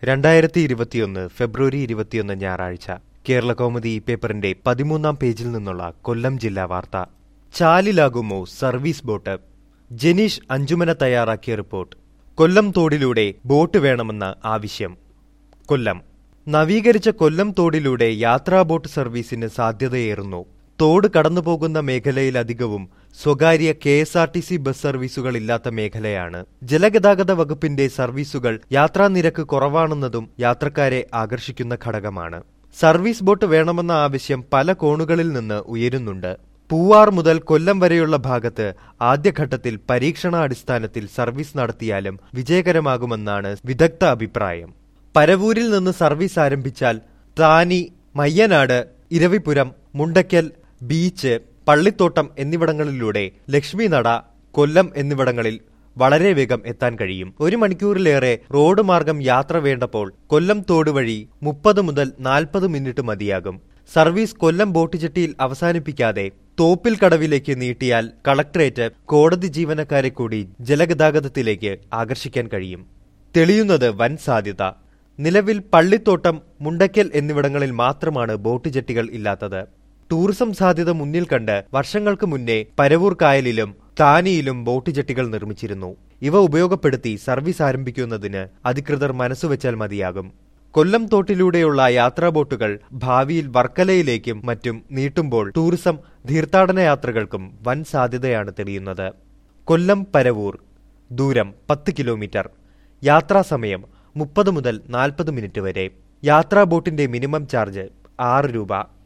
രണ്ടായിരത്തി ഇരുപത്തിയൊന്ന് ഫെബ്രുവരി ഇരുപത്തിയൊന്ന് ഞായറാഴ്ച കേരള കൗമുദി പേപ്പറിന്റെ പതിമൂന്നാം പേജിൽ നിന്നുള്ള കൊല്ലം ജില്ലാ വാർത്ത ചാലിലാകുമോ സർവീസ് ബോട്ട് ജനീഷ് അഞ്ചുമന തയ്യാറാക്കിയ റിപ്പോർട്ട് കൊല്ലം തോടിലൂടെ ബോട്ട് വേണമെന്ന ആവശ്യം കൊല്ലം നവീകരിച്ച കൊല്ലം തോടിലൂടെ യാത്രാ ബോട്ട് സർവീസിന് സാധ്യതയേറുന്നു തോട് കടന്നുപോകുന്ന മേഖലയിലധികവും സ്വകാര്യ K S R T C bus സർവീസുകൾ ഇല്ലാത്ത മേഖലയാണ് ജലഗതാഗത വകുപ്പിന്റെ സർവീസുകൾ യാത്രാ നിരക്ക് കുറവാണെന്നതും യാത്രക്കാരെ ആകർഷിക്കുന്ന ഘടകമാണ് സർവീസ് ബോട്ട് വേണമെന്ന ആവശ്യം പല കോണുകളിൽ നിന്ന് ഉയരുന്നുണ്ട് പൂവാർ മുതൽ കൊല്ലം വരെയുള്ള ഭാഗത്ത് ആദ്യഘട്ടത്തിൽ പരീക്ഷണാടിസ്ഥാനത്തിൽ സർവീസ് നടത്തിയാലും വിജയകരമാകുമെന്നാണ് വിദഗ്ധ അഭിപ്രായം പരവൂരിൽ നിന്ന് സർവീസ് ആരംഭിച്ചാൽ താനി മയ്യനാട് ഇരവിപുരം മുണ്ടയ്ക്കൽ ബീച്ച് പള്ളിത്തോട്ടം എന്നിവിടങ്ങളിലൂടെ ലക്ഷ്മി നട കൊല്ലം എന്നിവിടങ്ങളിൽ വളരെ വേഗം എത്താൻ കഴിയും ഒരു മണിക്കൂറിലേറെ റോഡ് മാർഗം യാത്ര വേണ്ടപ്പോൾ കൊല്ലം തോട് വഴി മുപ്പത് മുതൽ നാൽപ്പത് മിനിറ്റ് മതിയാകും സർവീസ് കൊല്ലം ബോട്ട് ജെട്ടിയിൽ അവസാനിപ്പിക്കാതെ തോപ്പിൽ കടവിലേക്ക് നീട്ടിയാൽ കളക്ടറേറ്റ് കോടതി ജീവനക്കാരെ കൂടി ജലഗതാഗതത്തിലേക്ക് ആകർഷിക്കാൻ കഴിയും തെളിയുന്നത് വൻ സാധ്യത നിലവിൽ പള്ളിത്തോട്ടം മുണ്ടയ്ക്കൽ എന്നിവിടങ്ങളിൽ മാത്രമാണ് ബോട്ട് ജെട്ടികൾ ഇല്ലാത്തത് ടൂറിസം സാധ്യത മുന്നിൽ കണ്ട് വർഷങ്ങൾക്ക് മുന്നേ പരവൂർ കായലിലും താനിയിലും ബോട്ട് ജെട്ടികൾ നിർമ്മിച്ചിരുന്നു ഇവ ഉപയോഗപ്പെടുത്തി സർവീസ് ആരംഭിക്കുന്നതിന് അധികൃതർ മനസ്സുവെച്ചാൽ മതിയാകും കൊല്ലം തോട്ടിലൂടെയുള്ള യാത്രാ ബോട്ടുകൾ ഭാവിയിൽ വർക്കലയിലേക്കും മറ്റും നീട്ടുമ്പോൾ ടൂറിസം തീർത്ഥാടന യാത്രകൾക്കും വൻ സാധ്യതയാണ് തെളിയുന്നത് കൊല്ലം പരവൂർ ദൂരം പത്ത് കിലോമീറ്റർ യാത്രാസമയം മുപ്പത് മുതൽ നാൽപ്പത് മിനിറ്റ് വരെ യാത്രാ ബോട്ടിന്റെ മിനിമം ചാർജ് ആറ് രൂപ